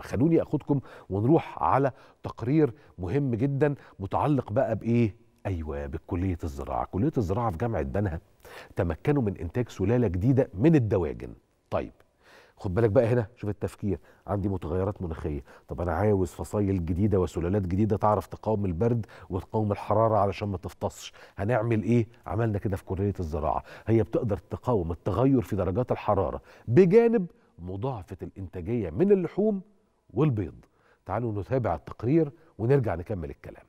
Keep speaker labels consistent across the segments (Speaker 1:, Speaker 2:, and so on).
Speaker 1: خلوني اخدكم ونروح على تقرير مهم جدا متعلق بقى بايه ايوه بكليه الزراعه كليه الزراعه في جامعه بنها تمكنوا من انتاج سلاله جديده من الدواجن طيب خد بالك بقى هنا شوف التفكير عندي متغيرات مناخيه طب انا عاوز فصائل جديده وسلالات جديده تعرف تقاوم البرد وتقاوم الحراره علشان ما تفتصش هنعمل ايه عملنا كده في كليه الزراعه هي بتقدر تقاوم التغير في درجات الحراره بجانب مضاعفه الانتاجيه من اللحوم والبيض تعالوا نتابع التقرير ونرجع نكمل الكلام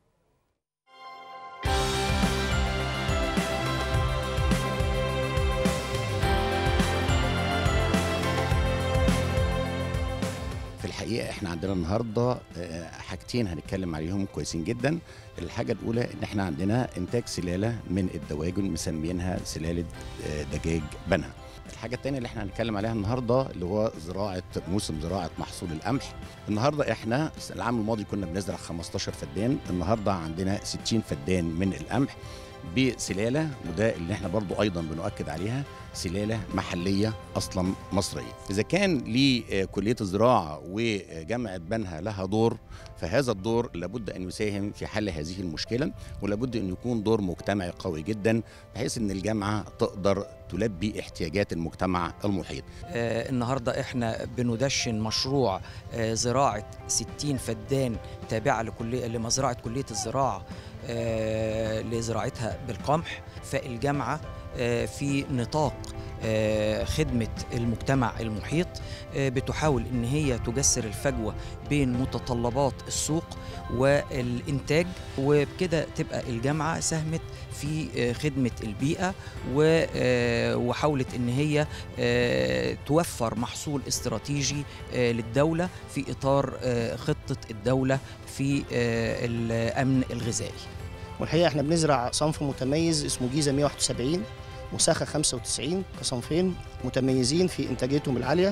Speaker 2: في الحقيقه احنا عندنا النهارده آه، حاجتين هنتكلم عليهم كويسين جدا الحاجه الاولى ان احنا عندنا انتاج سلاله من الدواجن مسمينها سلاله آه، دجاج بنها الحاجة التانية اللي احنا هنتكلم عليها النهارده اللي هو زراعة موسم زراعة محصول القمح. النهارده احنا العام الماضي كنا بنزرع 15 فدان، النهارده عندنا 60 فدان من القمح بسلاله وده اللي احنا برضو ايضا بنؤكد عليها سلاله محليه اصلا مصريه. اذا كان لكليه الزراعه وجامعه بنها لها دور فهذا الدور لابد ان يساهم في حل هذه المشكله ولابد ان يكون دور مجتمعي قوي جدا بحيث ان الجامعه تقدر تلبي احتياجات المجتمع المحيط.
Speaker 3: آه، النهارده احنا بندشن مشروع آه، زراعه 60 فدان تابعه لكليه لمزرعه كليه الزراعه آه، لزراعتها بالقمح فالجامعه آه، في نطاق آه، خدمة المجتمع المحيط آه، بتحاول إن هي تجسر الفجوة بين متطلبات السوق والإنتاج وبكده تبقى الجامعة ساهمت في آه، خدمة البيئة و- آه، وحاولت إن هي آه، توفر محصول استراتيجي آه، للدولة في إطار آه، خطة الدولة في آه، الأمن الغذائي
Speaker 4: والحقيقه احنا بنزرع صنف متميز اسمه جيزه 171 وساخه 95 كصنفين متميزين في انتاجيتهم العاليه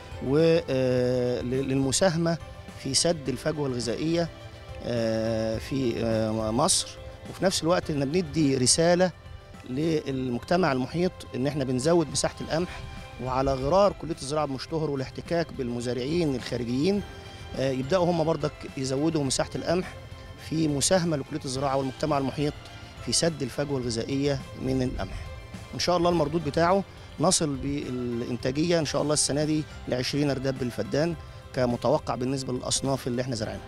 Speaker 4: وللمساهمه في سد الفجوه الغذائيه آه، في آه، مصر وفي نفس الوقت ان بندي رساله للمجتمع المحيط ان احنا بنزود مساحه القمح وعلى غرار كليه الزراعه بمشتهر والاحتكاك بالمزارعين الخارجيين آه، يبداوا هم برضك يزودوا مساحه القمح في مساهمه لكليه الزراعه والمجتمع المحيط في سد الفجوه الغذائيه من القمح. ان شاء الله المردود بتاعه نصل بالانتاجيه ان شاء الله السنه دي ل 20 ارداب بالفدان كمتوقع بالنسبه للاصناف اللي احنا زرعينها.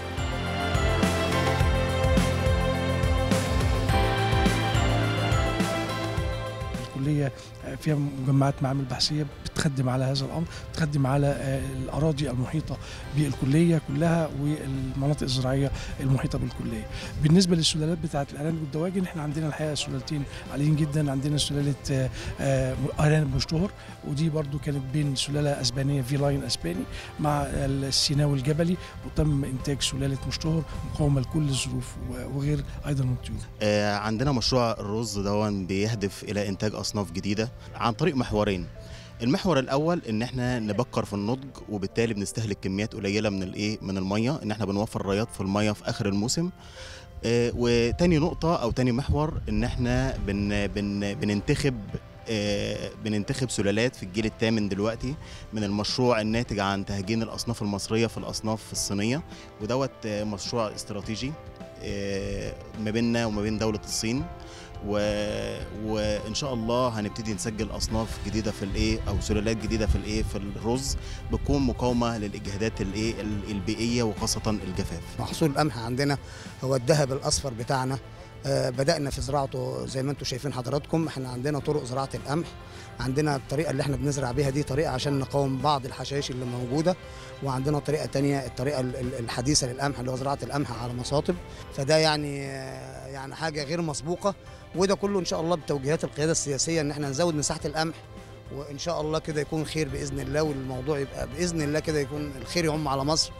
Speaker 5: الكليه فيها مجمعات معامل بحثيه بتخدم على هذا الامر بتخدم على آه، الاراضي المحيطه بالكليه كلها والمناطق الزراعيه المحيطه بالكليه بالنسبه للسلالات بتاعه الارانب والدواجن احنا عندنا الحقيقه سلالتين عاليين جدا عندنا سلاله آه، آه، ارانب مشتهر ودي برضو كانت بين سلاله اسبانيه في لاين اسباني مع السيناوي الجبلي وتم انتاج سلاله مشتهر مقاومه لكل الظروف و- وغير ايضا الطيور
Speaker 6: آه، عندنا مشروع الرز دون بيهدف الى انتاج اصناف جديده عن طريق محورين المحور الاول ان احنا نبكر في النضج وبالتالي بنستهلك كميات قليله من الايه من الميه ان احنا بنوفر رياض في الميه في اخر الموسم آه، وتاني نقطه او تاني محور ان احنا بن بن بننتخب آه، بننتخب سلالات في الجيل الثامن دلوقتي من المشروع الناتج عن تهجين الاصناف المصريه في الاصناف الصينيه ودوت آه، مشروع استراتيجي آه، ما بيننا وما بين دوله الصين و... وان شاء الله هنبتدي نسجل اصناف جديده في الايه او سلالات جديده في الايه في الرز بتكون مقاومه للاجهادات الايه ال- البيئيه وخاصه الجفاف
Speaker 7: محصول القمح عندنا هو الذهب الاصفر بتاعنا آه، بدأنا في زراعته زي ما انتم شايفين حضراتكم احنا عندنا طرق زراعة القمح عندنا الطريقة اللي احنا بنزرع بيها دي طريقة عشان نقاوم بعض الحشائش اللي موجودة وعندنا طريقة تانية الطريقة ال- ال- الحديثة للقمح اللي هو زراعة القمح على مصاطب فده يعني آه، يعني حاجة غير مسبوقة وده كله ان شاء الله بتوجيهات القيادة السياسية ان احنا نزود مساحة القمح وان شاء الله كده يكون خير باذن الله والموضوع يبقى باذن الله كده يكون الخير يعم على مصر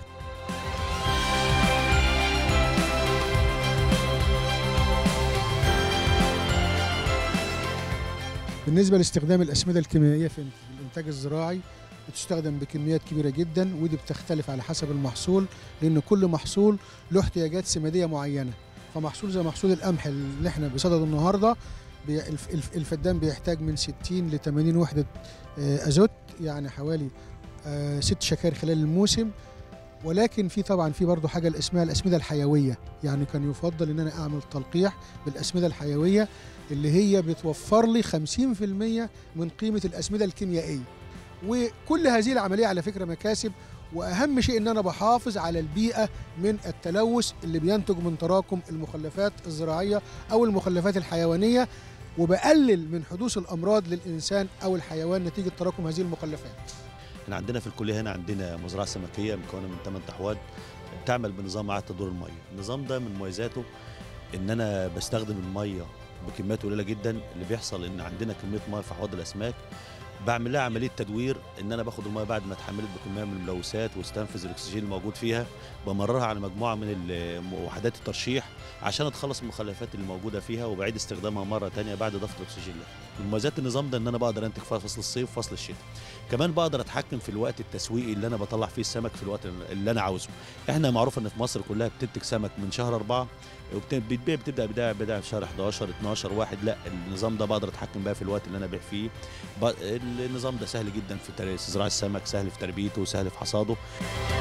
Speaker 8: بالنسبة لاستخدام الأسمدة الكيميائية في الإنتاج الزراعي بتستخدم بكميات كبيرة جدا ودي بتختلف على حسب المحصول لأن كل محصول له احتياجات سمادية معينة فمحصول زي محصول القمح اللي احنا بصدده النهاردة بي- الف- الف- الفدان بيحتاج من 60 ل 80 وحدة آه، أزوت يعني حوالي آه، ست شكاير خلال الموسم ولكن في طبعا في برضه حاجه اللي اسمها الاسمده الحيويه يعني كان يفضل ان انا اعمل تلقيح بالاسمده الحيويه اللي هي بتوفر لي 50% من قيمه الاسمده الكيميائيه وكل هذه العمليه على فكره مكاسب واهم شيء ان انا بحافظ على البيئه من التلوث اللي بينتج من تراكم المخلفات الزراعيه او المخلفات الحيوانيه وبقلل من حدوث الامراض للانسان او الحيوان نتيجه تراكم هذه المخلفات
Speaker 9: احنا عندنا في الكليه هنا عندنا مزرعه سمكيه مكونه من 8 احواض تعمل بنظام اعاده تدوير الميه النظام ده من مميزاته ان انا بستخدم الميه بكميات قليله جدا اللي بيحصل ان عندنا كميه ميه في احواض الاسماك بعمل لها عمليه تدوير ان انا باخد الميه بعد ما اتحملت بكميه من الملوثات واستنفذ الاكسجين الموجود فيها بمررها على مجموعه من ال- وحدات الترشيح عشان اتخلص من المخلفات اللي موجوده فيها وبعيد استخدامها مره تانية بعد اضافه الاكسجين لها من مميزات النظام ده ان انا بقدر انتج في فصل الصيف وفصل الشتاء كمان بقدر اتحكم في الوقت التسويقي اللي انا بطلع فيه السمك في الوقت اللي انا عاوزه احنا معروف ان في مصر كلها بتنتج سمك من شهر أربعة وبتبيع بتبدا بدايه بدايه في شهر 11 12 واحد لا النظام ده بقدر اتحكم بقى في الوقت اللي انا ابيع فيه ب- النظام ده سهل جدا في تر- زراعه السمك سهل في تربيته وسهل في حصاده